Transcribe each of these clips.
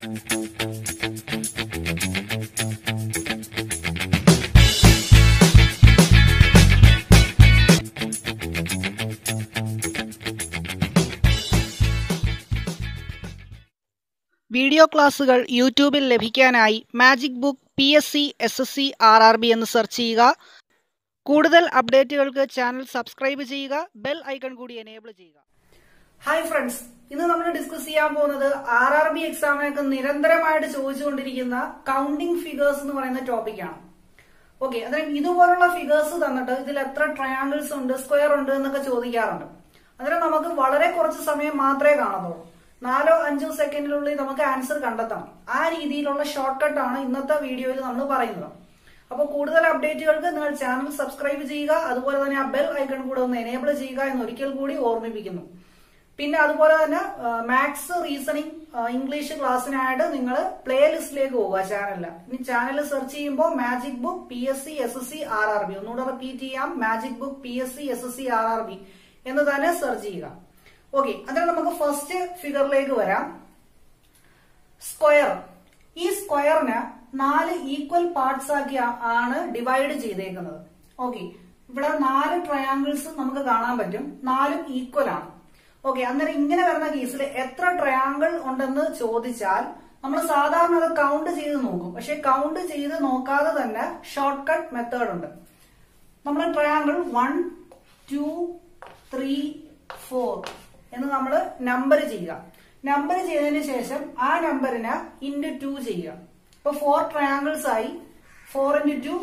video ക്ലാസുകൾ യൂട്യൂബിൽ ലഭിക്കാനായി magic book P S C S S C R R B എന്ന് സെർച്ച് ചെയ്യുക കൂടുതൽ അപ്ഡേറ്റുകൾക്ക് ചാനൽ സബ്സ്ക്രൈബ് ചെയ്യുക ബെൽ ഐക്കൺ കൂടി എനേബിൾ ചെയ്യുക ഹായ് ഫ്രണ്ട്സ് ഇന്ന് നമ്മൾ ഡിസ്കസ് ചെയ്യാൻ പോകുന്നത് ആർ ആർ ബി എക്സാമിനൊക്കെ നിരന്തരമായിട്ട് ചോദിച്ചുകൊണ്ടിരിക്കുന്ന കൗണ്ടിങ് ഫിഗേഴ്സ് എന്ന് പറയുന്ന ടോപ്പിക്കാണ് ഓക്കെ അതായത് ഇതുപോലുള്ള ഫിഗേഴ്സ് തന്നിട്ട് ഇതിൽ എത്ര ട്രയാങ്കിൾസ് ഉണ്ട് സ്ക്വയർ ഉണ്ട് എന്നൊക്കെ ചോദിക്കാറുണ്ട് അന്നേരം നമുക്ക് വളരെ കുറച്ച് സമയം മാത്രമേ കാണത്തുള്ളൂ നാലോ അഞ്ചോ സെക്കൻഡിനുള്ളിൽ നമുക്ക് ആൻസർ കണ്ടെത്തണം ആ രീതിയിലുള്ള ഷോർട്ട് കട്ട് ആണ് ഇന്നത്തെ വീഡിയോയിൽ നമ്മൾ പറയുന്നത് അപ്പോൾ കൂടുതൽ അപ്ഡേറ്റുകൾക്ക് നിങ്ങൾ ചാനൽ സബ്സ്ക്രൈബ് ചെയ്യുക അതുപോലെ തന്നെ ആ ബെൽ ഐക്കൺ കൂടെ ഒന്ന് എനേബിൾ ചെയ്യുക എന്ന് ഒരിക്കൽ കൂടി ഓർമ്മിപ്പിക്കുന്നു പിന്നെ അതുപോലെ തന്നെ മാത്സ് റീസണിങ് ഇംഗ്ലീഷ് ക്ലാസ്സിനായിട്ട് നിങ്ങൾ പ്ലേ ലിസ്റ്റിലേക്ക് പോവുക ചാനലിൽ ഇനി ചാനൽ സെർച്ച് ചെയ്യുമ്പോൾ magic book P S C S S C R R B ഒന്നുകൂടെ റിപ്പീറ്റ് ചെയ്യാം magic book P S C S S C R R B എന്ന് തന്നെ സെർച്ച് ചെയ്യുക ഓക്കെ അതിന് നമുക്ക് ഫസ്റ്റ് ഫിഗറിലേക്ക് വരാം സ്ക്വയർ ഈ സ്ക്വയറിന് നാല് ഈക്വൽ പാർട്സ് ആക്കി ആണ് ഡിവൈഡ് ചെയ്തേക്കുന്നത് ഓക്കെ ഇവിടെ നാല് ട്രയാങ്കിൾസ് നമുക്ക് കാണാൻ പറ്റും നാലും ഈക്വൽ ആണ് ഓക്കെ അന്നേരം ഇങ്ങനെ വരുന്ന കേസിൽ എത്ര ട്രയാങ്കിൾ ഉണ്ടെന്ന് ചോദിച്ചാൽ നമ്മൾ സാധാരണ അത് കൗണ്ട് ചെയ്ത് നോക്കും പക്ഷെ കൗണ്ട് ചെയ്ത് നോക്കാതെ തന്നെ ഷോർട്ട് കട്ട് മെത്തേഡ് ഉണ്ട് നമ്മൾ triangle one two three four എന്ന് നമ്മൾ നമ്പർ ചെയ്യുക നമ്പർ ചെയ്തതിന് ശേഷം ആ നമ്പറിന് ഇൻറ്റു ടു ചെയ്യുക ഇപ്പൊ ഫോർ ട്രയാങ്കിൾസ് ആയി ഫോർ ഇൻറ്റു ടു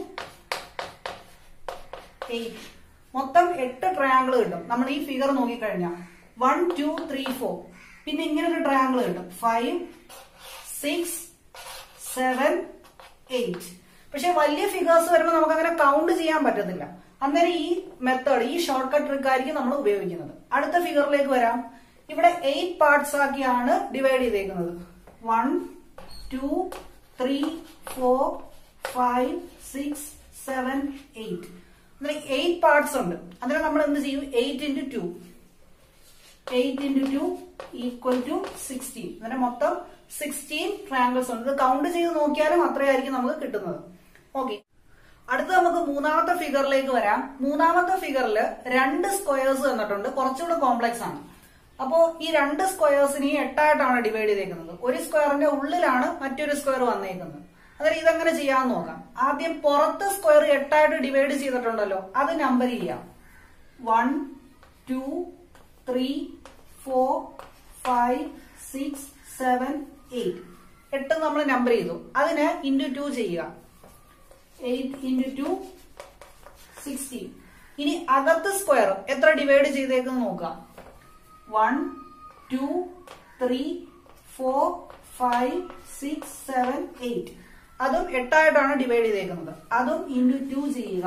എയ്റ്റ് മൊത്തം എട്ട് ട്രയാങ്കിൾ കിട്ടും നമ്മൾ ഈ ഫിഗർ നോക്കിക്കഴിഞ്ഞാൽ വൺ ടു ത്രീ ഫോർ പിന്നെ ഇങ്ങനെ ഒരു ട്രയാങ്കിൾ കിട്ടും ഫൈവ് സിക്സ് സെവൻ എയ്റ്റ് പക്ഷെ വലിയ ഫിഗേഴ്സ് വരുമ്പോൾ നമുക്ക് അങ്ങനെ കൗണ്ട് ചെയ്യാൻ പറ്റത്തില്ല അന്നേരം ഈ മെത്തേഡ് ഈ ഷോർട്ട് കട്ട് ട്രിക്ക് ആയിരിക്കും നമ്മൾ ഉപയോഗിക്കുന്നത് അടുത്ത ഫിഗറിലേക്ക് വരാം ഇവിടെ എയ്റ്റ് പാർട്സ് ആക്കിയാണ് ഡിവൈഡ് ചെയ്തേക്കുന്നത് one two three four five six seven eight അങ്ങനെ എയ്റ്റ് പാർട്സ് ഉണ്ട് അന്നേരം നമ്മൾ എന്ത് ചെയ്യും eight into two eight into two equal to sixteen അങ്ങനെ മൊത്തം സിക്സ്റ്റീൻ ട്രയാങ്കിൾസ് ഉണ്ട് ഇത് കൗണ്ട് ചെയ്ത് നോക്കിയാലും അത്രയായിരിക്കും നമുക്ക് കിട്ടുന്നത് ഓക്കെ അടുത്ത നമുക്ക് മൂന്നാമത്തെ ഫിഗറിലേക്ക് വരാം മൂന്നാമത്തെ ഫിഗറിൽ രണ്ട് സ്ക്വയേഴ്സ് തന്നിട്ടുണ്ട് കുറച്ചുകൂടെ കോംപ്ലക്സ് ആണ് അപ്പോ ഈ രണ്ട് സ്ക്വയേഴ്സിനെയും എട്ടായിട്ടാണ് ഡിവൈഡ് ചെയ്തേക്കുന്നത് ഒരു സ്ക്വയറിന്റെ ഉള്ളിലാണ് മറ്റൊരു സ്ക്വയർ വന്നേക്കുന്നത് അതായത് ഇതെങ്ങനെ ചെയ്യാമെന്ന് നോക്കാം ആദ്യം പുറത്ത് സ്ക്വയർ എട്ടായിട്ട് ഡിവൈഡ് ചെയ്തിട്ടുണ്ടല്ലോ അത് നമ്പർ ചെയ്യാം one two three four five six seven eight എട്ട് നമ്മൾ നമ്പർ ചെയ്തു അതിന് ഇൻറ്റു ടു ചെയ്യുക എയ്റ്റ് ഇൻറ്റു ടു സിക്സ്റ്റീൻ ഇനി അകത്ത് സ്ക്വയർ എത്ര ഡിവൈഡ് ചെയ്തേക്കെന്ന് നോക്കാം one two three four five six seven eight അതും എട്ടായിട്ടാണ് ഡിവൈഡ് ചെയ്തേക്കുന്നത് അതും ഇൻറ്റു ടു ചെയ്യുക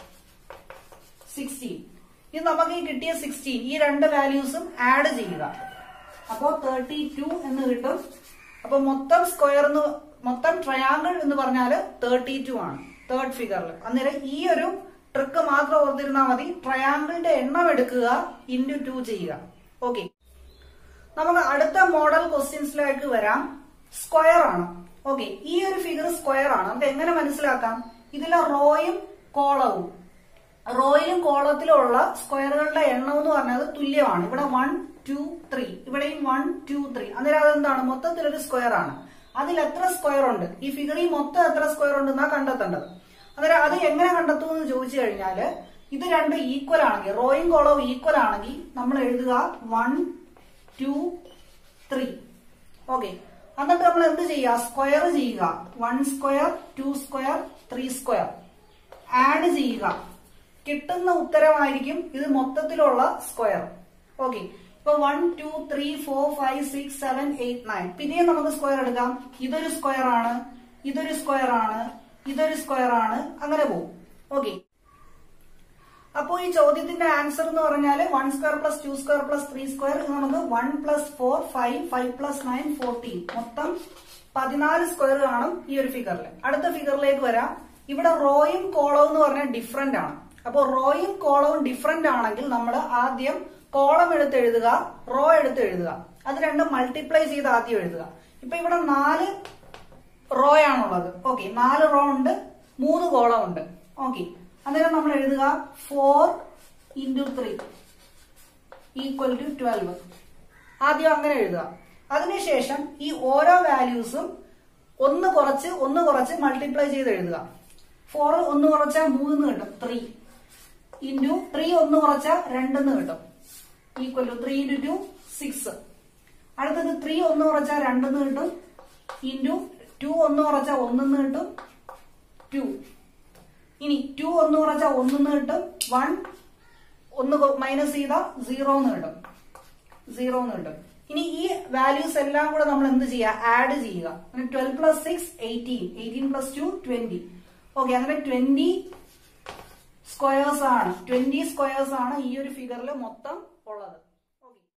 സിക്സ്റ്റീൻ ഇത് നമുക്ക് ഈ കിട്ടിയ സിക്സ്റ്റീൻ ഈ രണ്ട് വാല്യൂസും ആഡ് ചെയ്യുക അപ്പോ തേർട്ടി ടു എന്ന് കിട്ടും അപ്പൊ മൊത്തം സ്ക്വയർ എന്ന് മൊത്തം ട്രയാങ്കിൾ എന്ന് പറഞ്ഞാല് തേർട്ടി ടു ആണ് തേർഡ് ഫിഗറിൽ അന്നേരം ഈ ഒരു ട്രിക്ക് മാത്രം ഓർത്തിരുന്നാൽ മതി ട്രയാങ്കിളിന്റെ എണ്ണം എടുക്കുക ഇൻറ്റു ടു ചെയ്യുക ഓക്കെ നമുക്ക് അടുത്ത മോഡൽ ക്വസ്റ്റ്യൻസിലേക്ക് വരാം സ്ക്വയർ ആണ് ഓക്കെ ഈ ഒരു ഫിഗർ സ്ക്വയർ ആണ് നമുക്ക് എങ്ങനെ മനസ്സിലാക്കാം ഇതിലെ റോയും കോളവും റോയിലും കോളത്തിലും ഉള്ള സ്ക്വയറുകളുടെ എണ്ണം എന്ന് പറഞ്ഞത് തുല്യമാണ് ഇവിടെ വൺ ടു ത്രീ ഇവിടെയും വൺ ടു ത്രീ അന്നേരം അതെന്താണ് മൊത്തത്തിലൊരു സ്ക്വയർ ആണ് അതിൽ എത്ര സ്ക്വയർ ഉണ്ട് ഈ ഫിഗറിൽ മൊത്തം എത്ര സ്ക്വയർ ഉണ്ടെന്നാ കണ്ടെത്തേണ്ടത് അന്നേരം അത് എങ്ങനെ കണ്ടെത്തും എന്ന് ചോദിച്ചു കഴിഞ്ഞാല് ഇത് രണ്ട് ഈക്വൽ ആണെങ്കിൽ റോയും കോളവും ഈക്വൽ ആണെങ്കിൽ നമ്മൾ എഴുതുക വൺ ടു ത്രീ ഓക്കെ എന്നിട്ട് നമ്മൾ എന്ത് ചെയ്യുക സ്ക്വയർ ചെയ്യുക one square two square three square add ചെയ്യുക കിട്ടുന്ന ഉത്തരമായിരിക്കും ഇത് മൊത്തത്തിലുള്ള സ്ക്വയർ ഓക്കെ ഇപ്പൊ one two three four five six seven eight nine പിന്നെയും നമുക്ക് സ്ക്വയർ എടുക്കാം ഇതൊരു സ്ക്വയർ ആണ് ഇതൊരു സ്ക്വയർ ആണ് ഇതൊരു സ്ക്വയർ ആണ് അങ്ങനെ പോകും ഓക്കെ അപ്പോ ഈ ചോദ്യത്തിന്റെ ആൻസർ എന്ന് പറഞ്ഞാൽ one square plus two square plus three square ഇത് നമുക്ക് one plus four five five plus nine fourteen മൊത്തം പതിനാല് സ്ക്വയർ കാണും ഈ ഒരു ഫിഗറിൽ അടുത്ത ഫിഗറിലേക്ക് വരാം ഇവിടെ റോയും കോളവും എന്ന് പറഞ്ഞാൽ ഡിഫറെന്റ് ആണ് അപ്പോൾ റോയും കോളവും ഡിഫറെന്റ് ആണെങ്കിൽ നമ്മൾ ആദ്യം കോളം എടുത്ത് എഴുതുക റോ എടുത്ത് എഴുതുക അത് രണ്ടും മൾട്ടിപ്ലൈ ചെയ്ത് ആദ്യം എഴുതുക ഇപ്പൊ ഇവിടെ നാല് റോ ആണുള്ളത് ഓക്കെ നാല് റോ ഉണ്ട് മൂന്ന് കോളം ഉണ്ട് ഓക്കെ അന്നേരം നമ്മൾ എഴുതുക four into three equal to twelve ആദ്യം അങ്ങനെ എഴുതുക അതിനുശേഷം ഈ ഓരോ വാല്യൂസും ഒന്ന് കുറച്ച് ഒന്ന് കുറച്ച് മൾട്ടിപ്ലൈ ചെയ്ത് എഴുതുക ഫോർ ഒന്ന് കുറച്ചാൽ മൂന്ന് കിട്ടും ത്രീ ഇൻറ്റു ത്രീ ഒന്ന് കുറച്ചാൽ രണ്ടെന്ന് കിട്ടും equal to three into two six അടുത്തത് ത്രീ ഒന്ന് കുറച്ചാൽ രണ്ടെന്ന് കിട്ടും ഇൻറ്റു ടു ഒന്ന് കുറച്ചാൽ ഒന്നെന്ന് കിട്ടും ടു ഇനി ടു ഒന്ന് കുറച്ചാൽ ഒന്നെന്ന് കിട്ടും വൺ ഒന്ന് മൈനസ് ചെയ്താൽ സീറോ എന്ന് കിട്ടും സീറോ എന്ന് കിട്ടും ഇനി ഈ വാല്യൂസ് എല്ലാം കൂടെ നമ്മൾ എന്ത് ചെയ്യുക ആഡ് ചെയ്യുക അങ്ങനെ twelve plus six eighteen eighteen plus two twenty okay അങ്ങനെ ട്വന്റി സ്ക്വയേഴ്സ് ആണ് ട്വന്റി സ്ക്വയേഴ്സ് ആണ് ഈ ഒരു ഫിഗറിൽ മൊത്തം ഉള്ളത്